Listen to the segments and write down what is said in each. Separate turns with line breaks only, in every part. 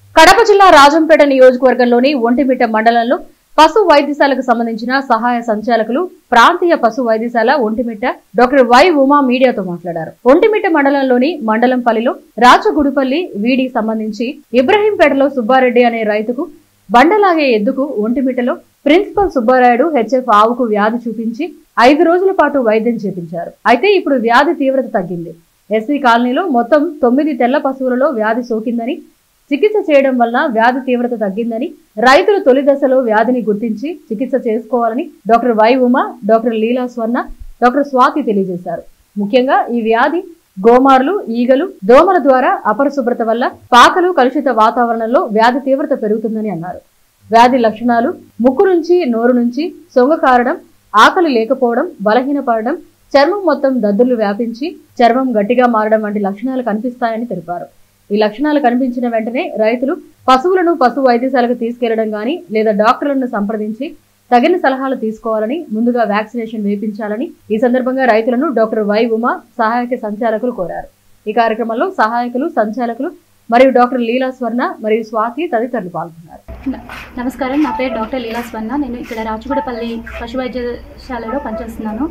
కడప జిల్లా రాజంపేట నియోజకవర్గంలోని ఒంటిమిట్ట మండలంలో పశు వైద్యశాలకు సంబంధించిన సహాయ సంచాలకులు ప్రాంతీయ పశు వైద్యశాల ఒంటిమిట్ట డాక్టర్ వై ఉమా మీడియాతో మాట్లాడారు ఒంటిమిట్ట మండలంలోని మండలంపల్లిలో రాచగుడిపల్లి వీడి సంబంధించి ఇబ్రహీంపేటలో సుబ్బారెడ్డి అనే రైతుకు బండలాగే ఎద్దుకు ఒంటిమిట్టలో ప్రిన్సిపల్ సుబ్బారాయుడు హెచ్ఎఫ్ ఆవుకు వ్యాధి చూపించి ఐదు రోజుల పాటు వైద్యం చేపించారు అయితే ఇప్పుడు వ్యాధి తీవ్రత తగ్గింది ఎస్సీ కాలనీలో మొత్తం తొమ్మిది తెల్ల పశువులలో వ్యాధి సోకిందని చికిత్స చేయడం వల్ల వ్యాధి తీవ్రత తగ్గిందని రైతులు తొలి దశలో వ్యాధిని గుర్తించి చికిత్స చేసుకోవాలని doctor Y Uma doctor Leela Swarna doctor Swathi తెలియజేశారు ముఖ్యంగా ఈ వ్యాధి గోమార్లు ఈగలు దోమల ద్వారా అపరిశుభ్రత వల్ల పాకలు కలుషిత వాతావరణంలో వ్యాధి తీవ్రత పెరుగుతుందని అన్నారు వ్యాధి లక్షణాలు ముక్కు నుంచి నోరు నుంచి సొంగ కారడం ఆకలి లేకపోవడం బలహీనపడడం చర్మం మొత్తం దద్దుర్లు వ్యాపించి చర్మం గట్టిగా మారడం వంటి లక్షణాలు కనిపిస్తాయని తెలిపారు ఈ లక్షణాలు కనిపించిన వెంటనే రైతులు పశువులను పశు వైద్యశాలకు తీసుకెళ్లడం గాని లేదా డాక్టర్లను సంప్రదించి తగిన సలహాలు తీసుకోవాలని ముందుగా వ్యాక్సినేషన్ వేయించాలని ఈ సందర్భంగా రైతులను డాక్టర్ వై ఉమా సహాయక సంచాలకులు కోరారు ఈ కార్యక్రమంలో సహాయకులు సంచాలకులు మరియు డాక్టర్ లీలా స్వర్ణ మరియు స్వాతి తదితరులు పాల్గొన్నారు
న- నమస్కారం నా పేరు డాక్టర్ లీలా స్వర్ణ నేను ఇక్కడ రాచగూడపల్లి పశు వైద్యశాలలో పనిచేస్తున్నాను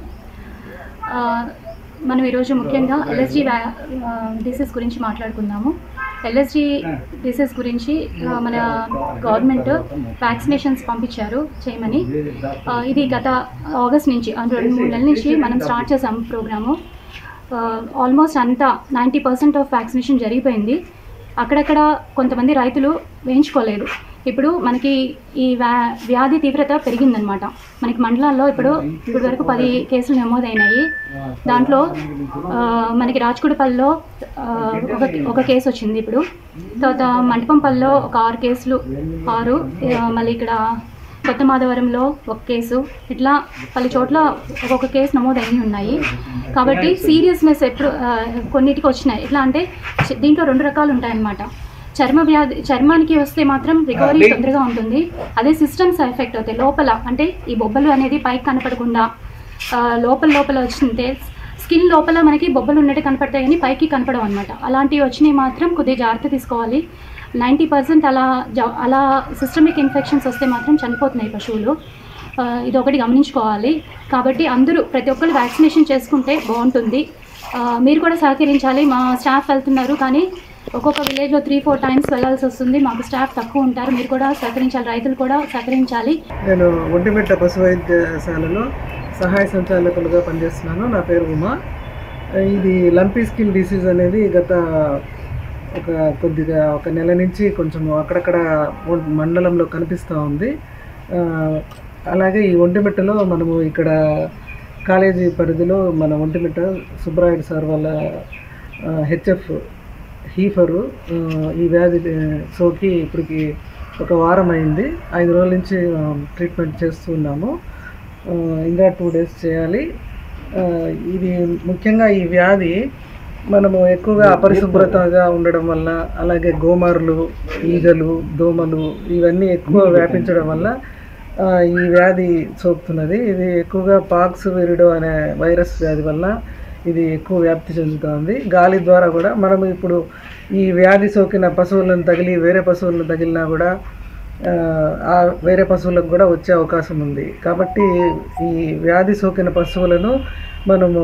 ఆ, మనం ఈరోజు ముఖ్యంగా ఎల్ఎస్జి డిసీజ్ గురించి మాట్లాడుకుందాము ఎల్ఎస్జి డిసీజ్ గురించి ఆ, మన గవర్నమెంట్ వ్యాక్సినేషన్స్ పంపించారు చేయమని ఆ, ఇది గత ఆగస్ట్ నుంచి అంటే రెండు మూడు నెలల నుంచి మనం స్టార్ట్ చేసాం ప్రోగ్రాము ఆల్మోస్ట్ అంతా నైంటీ పర్సెంట్ ఆఫ్ వ్యాక్సినేషన్ జరిగిపోయింది అక్కడక్కడ కొంతమంది రైతులు వేయించుకోలేదు ఇప్పుడు మనకి ఈ వ్యా వ్యాధి తీవ్రత పెరిగిందనమాట మనకి మండలాల్లో ఇప్పుడు ఇప్పుడు వరకు పది కేసులు నమోదైనాయి దాంట్లో ఆ, మనకి రాజకుడిపల్లిలో ఆ, ఒక ఒక కేసు వచ్చింది ఇప్పుడు తర్వాత మంటపంపల్లిలో ఒక ఆరు కేసులు ఆరు ఆ, మళ్ళీ ఇక్కడ కొత్త మాధవరంలో ఒక కేసు ఇట్లా పలు చోట్ల ఒక్కొక్క కేసు నమోదయ్యి ఉన్నాయి కాబట్టి సీరియస్నెస్ ఎప్పుడు ఆ, కొన్నిటికి వచ్చినాయి ఎట్లా అంటే చ- దీంట్లో రెండు రకాలు ఉంటాయన్నమాట చర్మ వ్యాధి చర్మానికి వస్తే మాత్రం రికవరీ తొందరగా ఉంటుంది అదే సిస్టమ్స్ ఎఫెక్ట్ అవుతాయి లోపల అంటే ఈ బొబ్బలు అనేది పైకి కనపడకుండా ఆ, లోపల లోపల వచ్చింటే స్కిన్ లోపల మనకి బొబ్బలు ఉన్నట్టు కనపడతాయి కానీ పైకి కనపడవు అనమాట అలాంటివి వచ్చినాయి మాత్రం కొద్దిగా జాగ్రత్త తీసుకోవాలి నైంటీ పర్సెంట్ అలా జ- అలా సిస్టమిక్ ఇన్ఫెక్షన్స్ వస్తే మాత్రం చనిపోతున్నాయి పశువులు ఆ, ఇది ఒకటి గమనించుకోవాలి కాబట్టి అందరూ ప్రతి ఒక్కరు వ్యాక్సినేషన్ చేసుకుంటే బాగుంటుంది ఆ, మీరు కూడా సహకరించాలి మా స్టాఫ్ వెళ్తున్నారు కానీ ఒక్కొక్క విలేజ్లో త్రీ ఫోర్ టైమ్స్ వెళ్ళాల్సి వస్తుంది మాకు స్టాఫ్ తక్కువ ఉంటారు మీరు కూడా సహకరించాలి రైతులు కూడా సహకరించాలి
నేను ఒంటిమిట్ట పశు వైద్యశాలలో సహాయ సంచాలకులుగా పనిచేస్తున్నాను నా పేరు ఉమా ఇది లంపీ స్కిన్ డిసీజ్ అనేది గత ఒక కొద్దిగా ఒక నెల నుంచి కొంచెం అక్కడక్కడ ఒం- మండలంలో కనిపిస్తూ ఉంది ఆ, అలాగే ఈ ఒంటిమిట్టలో మనము ఇక్కడ కాలేజీ పరిధిలో మన ఒంటిమిట్ట సుబ్బరాయుడు సార్ వాళ్ళ హెచ్ఎఫ్ హీఫరు ఆ, ఈ వ్యాధి ఆ, సోకి ఇప్పటికి ఒక వారం అయింది ఐదు రోజుల నుంచి ఆ, ట్రీట్మెంట్ చేస్తున్నాము ఆ, ఇంకా టూ డేస్ చేయాలి ఆ, ఇది ముఖ్యంగా ఈ వ్యాధి మనము ఎక్కువగా అపరిశుభ్రతగా ఉండడం వల్ల అలాగే గోమారులు ఈగలు దోమలు ఇవన్నీ ఎక్కువ వ్యాపించడం వల్ల ఆ, ఈ వ్యాధి సోకుతున్నది ఇది ఎక్కువగా పాక్స్ విరిడో అనే వైరస్ వ్యాధి వల్ల ఇది ఎక్కువ వ్యాప్తి చెందుతోంది గాలి ద్వారా కూడా మనం ఇప్పుడు ఈ వ్యాధి సోకిన పశువులను తగిలి వేరే పశువులను తగిలినా కూడా ఆ, ఆ వేరే పశువులకు కూడా వచ్చే అవకాశం ఉంది కాబట్టి ఈ వ్యాధి సోకిన పశువులను మనము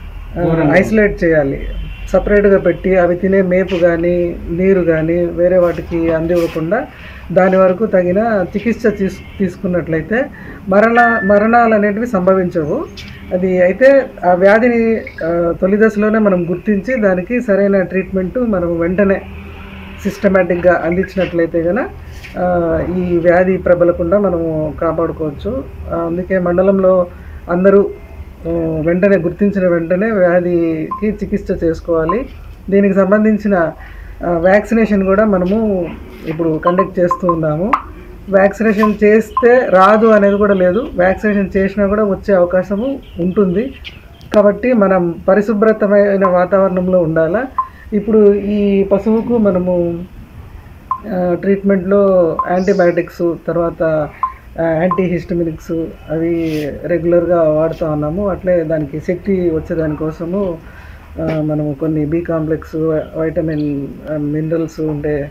ఐసోలేట్ చేయాలి సపరేట్గా పెట్టి అవి తినే మేపు కానీ నీరు కానీ వేరే వాటికి అందివ్వకుండా దాని వరకు తగిన చికిత్స తీసు తీసుకున్నట్లయితే మరణ మరణాలు అనేటివి సంభవించవు అది అయితే ఆ వ్యాధిని ఆ, తొలి దశలోనే మనం గుర్తించి దానికి సరైన ట్రీట్మెంట్ మనం వెంటనే సిస్టమేటిక్గా అందించినట్లయితే కనుక ఈ వ్యాధి ప్రబలకుండా మనము కాపాడుకోవచ్చు ఆ, అందుకే మండలంలో అందరూ ఆ, వెంటనే గుర్తించిన వెంటనే వ్యాధికి చికిత్స చేసుకోవాలి దీనికి సంబంధించిన ఆ, వ్యాక్సినేషన్ కూడా మనము ఇప్పుడు కండక్ట్ చేస్తూ ఉన్నాము వ్యాక్సినేషన్ చేస్తే రాదు అనేది కూడా లేదు వ్యాక్సినేషన్ చేసినా కూడా వచ్చే అవకాశము ఉంటుంది కాబట్టి మనం పరిశుభ్రతమైన వాతావరణంలో ఉండాలా ఇప్పుడు ఈ పశువుకు మనము ఆ, ట్రీట్మెంట్లో యాంటీబయాటిక్స్ తర్వాత ఆ, యాంటీ హిస్టమినిక్స్ అవి రెగ్యులర్గా వాడుతూ ఉన్నాము అట్లే దానికి శక్తి వచ్చేదానికోసము ఆ, మనము కొన్ని బి కాంప్లెక్స్ వైటమిన్ మినరల్స్ ఉండే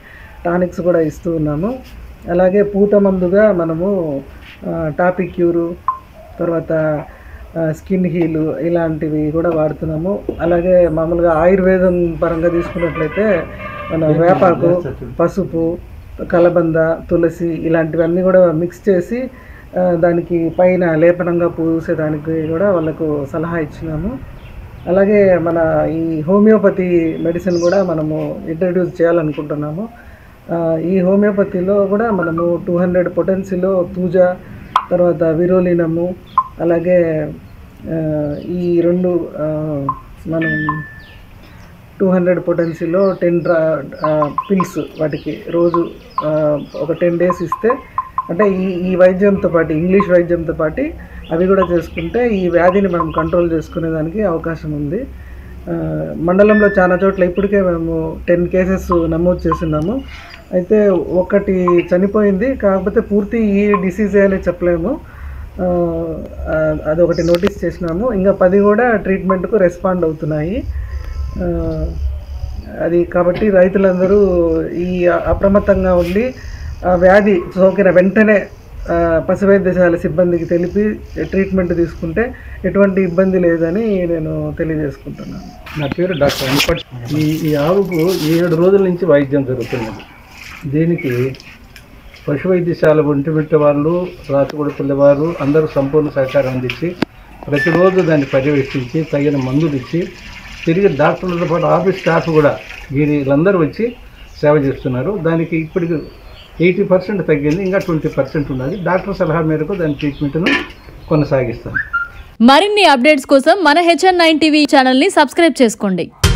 టానిక్స్ కూడా ఇస్తూ ఉన్నాము అలాగే పూత మందుగా మనము ఆ, టాపిక్ క్యూరు తర్వాత ఆ, స్కిన్ హీలు ఇలాంటివి కూడా వాడుతున్నాము అలాగే మామూలుగా ఆయుర్వేదం పరంగా తీసుకున్నట్లయితే మన వేపాకు పసుపు కలబంద తులసి ఇలాంటివన్నీ కూడా మిక్స్ చేసి ఆ, దానికి పైన లేపనంగా పూసేదానికి కూడా వాళ్ళకు సలహా ఇచ్చినాము అలాగే మన ఈ హోమియోపతి మెడిసిన్ కూడా మనము ఇంట్రడ్యూస్ చేయాలనుకుంటున్నాము ఆ, ఈ హోమియోపతిలో కూడా మనము టూ హండ్రెడ్ పొటెన్సీలో తూజ తర్వాత విరోలినము అలాగే ఆ, ఈ రెండు ఆ, మనం టూ హండ్రెడ్ పొటెన్సీలో టెన్ డ్రా పిల్స్ వాటికి రోజు ఆ, ఒక టెన్ డేస్ ఇస్తే అంటే ఈ ఈ వైద్యంతో పాటు ఇంగ్లీష్ వైద్యంతో పాటు అవి కూడా చేసుకుంటే ఈ వ్యాధిని మనం కంట్రోల్ చేసుకునే దానికి అవకాశం ఉంది ఆ, మండలంలో చాలా చోట్ల ఇప్పటికే మేము టెన్ కేసెస్ నమోదు చేస్తున్నాము అయితే ఒకటి చనిపోయింది కాకపోతే పూర్తి ఈ డిసీజే అని చెప్పలేము ఆ, ఆ, అదొకటి నోటీస్ చేసినాము ఇంకా పది కూడా ట్రీట్మెంట్కు రెస్పాండ్ అవుతున్నాయి ఆ, అది కాబట్టి రైతులందరూ ఈ అప్రమత్తంగా ఉండి ఆ వ్యాధి సోకిన వెంటనే ఆ, పశు వైద్యశాల సిబ్బందికి తెలిపి ట్రీట్మెంట్ తీసుకుంటే ఎటువంటి ఇబ్బంది లేదని నేను తెలియజేసుకుంటున్నాను
నా పేరు డాక్టర్ వెంకట్ ఈ ఈ ఆవుకు ఏడు రోజుల నుంచి వైద్యం జరుగుతున్నది దీనికి పశు వైద్యశాల ఒంటిమిట్ట వాళ్ళు రాచగొడపల్లి వారు అందరూ సంపూర్ణ సహకారం అందించి ప్రతిరోజు దాన్ని పర్యవేక్షించి తగిన మందులు ఇచ్చి తిరిగి డాక్టర్లతో పాటు ఆఫీస్ స్టాఫ్ కూడా వీళ్ళందరూ వచ్చి సేవ చేస్తున్నారు దానికి ఇప్పటికి ఎయిటీ పర్సెంట్ తగ్గింది ఇంకా ట్వంటీ పర్సెంట్ ఉన్నది డాక్టర్ సలహా మేరకు దాని ట్రీట్మెంట్ను కొనసాగిస్తాను
మరిన్ని అప్డేట్స్ కోసం మన హెచ్ఎన్ నైన్ టీవీ ఛానల్ని సబ్స్క్రైబ్ చేసుకోండి